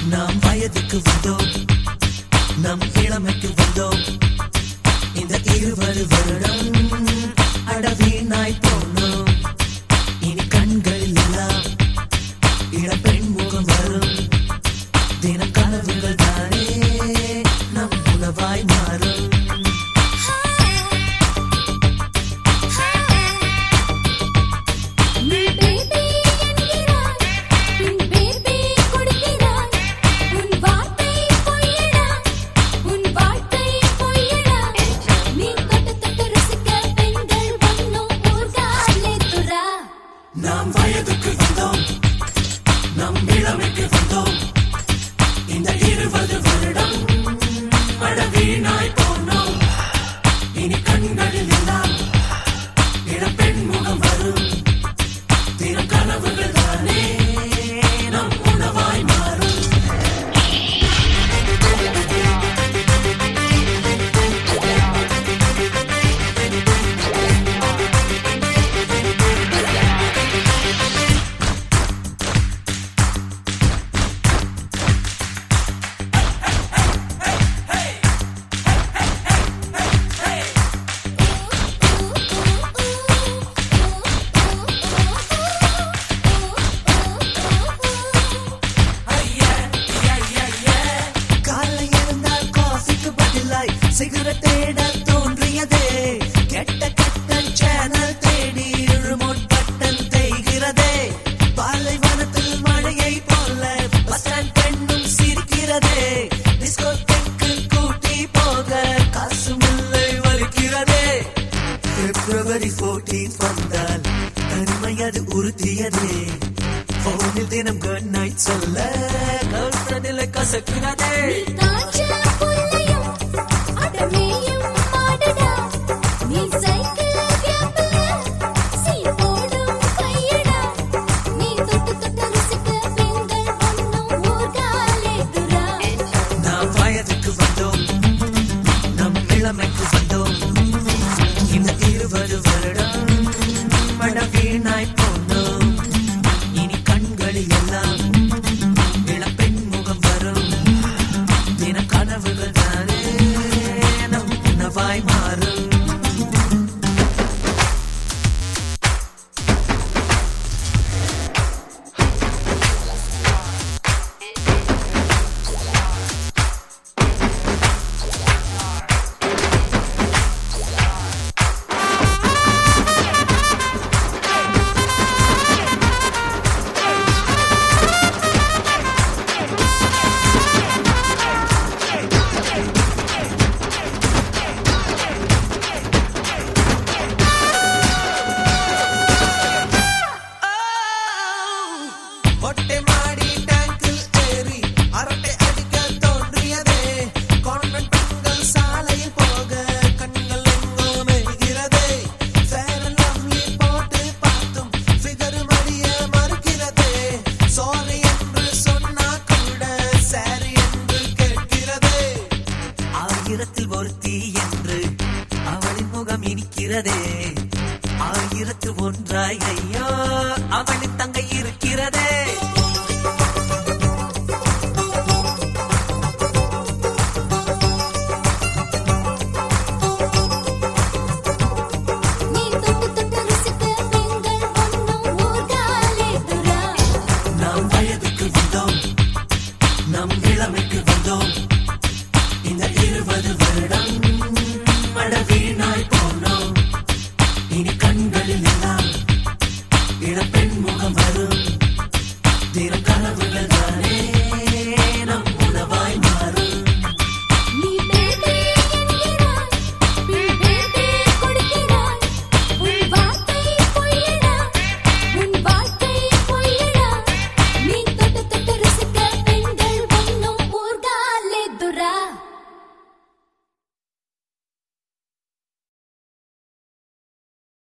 நாம் வயதுக்கு வந்தோம் நம் இளமைக்கு வந்தோம் இந்த இருபது வருடம் அடவீனாய் போனோம் இனி கண்களில் எல்லாம் இளப்பெண் முகம் வரும் தினம் கனவுகள் தானே நம் உணவாய் மாறும் நீ பேபி என்கிறாய் உன் பேபி கொடுக்கிறாய் உன் வார்த்தை பொய்யடா உன் வாழ்க்கை பொய்யடா நீ தொட்டு தொட்டு ரசிக்க பெண்கள் வண்ணம் ஊர்காலே துரா நாம் வயதுக்கு வந்தோம் நம் இளமைக்கு வந்தோம் இந்த இருபது வருடம் மழவீனாய் போனோம் இனி கண்களில் எல்லாம் இளப்பெண் முகம் வரும் தினம் கனவுகள் தானே நம் உணவாய் மாறும் காலை எழுந்தால் காஃபிக்கு பதிலாய் சிகரெட் தேட தோன்றியதே கெட்ட கெட்ட சேனல் தேடி ரிமோட் பட்டன் தேய்கிறதே பாலைவனத்தில் மழையை போல பஸ் ஸ்டாண்ட் பெண்ணும் சிரிக்கிறதே டிஸ்கோ கூட்டி போக காசும் இல்லை வலிக்கிறதே பிப்ரவரி 14 வந்தால் தனிமை அது உறுதியதே போனில் தினம் குட் நைட் சொல்ல கேர்ள் ஃப்ரெண்டில் கசக்குனதே காஞ்ச புல்லையும் அடமேயும் மாடடா நீ சைக்கிள் கேப்ல சீ போடும் கையடா நீ தொட்டு தொட்டு ரசிக்க பெண்கள் வண்ணம் ஊர்காலே துரா நாம் வயதுக்கு வந்தோம் நம் இளமைக்கு வந்தோம் இந்த இருபது வருடம் மழவீணாய் போனோம் இனி கண்களில் எல்லாம் இளப்பெண் முகம் வரும் தின கனவுகள் தானே நம் உணவாய் மாறும் மொட்டை மாடி டேங்கில் ஏறி அரட்டை அடிக்க தோன்றியதே கான்வென்ட் பெண்கள் சாலையில் போக கண்கள் எங்கோ மெய்கிறதே ஃபேர் அண்ட் லவ்லி போட்டு பார்த்தும் ஃபிகர் மடிய மறுக்கிறதே சாரி என்று சொன்னா கூட சாரி என்று கேட்கிறதே ஆயிரத்தில் ஒருத்தி என்று அவளின் முகம் இனிக்கிறதே ஆயிரத்து ஒன்றாய் ஐயோ அவளின்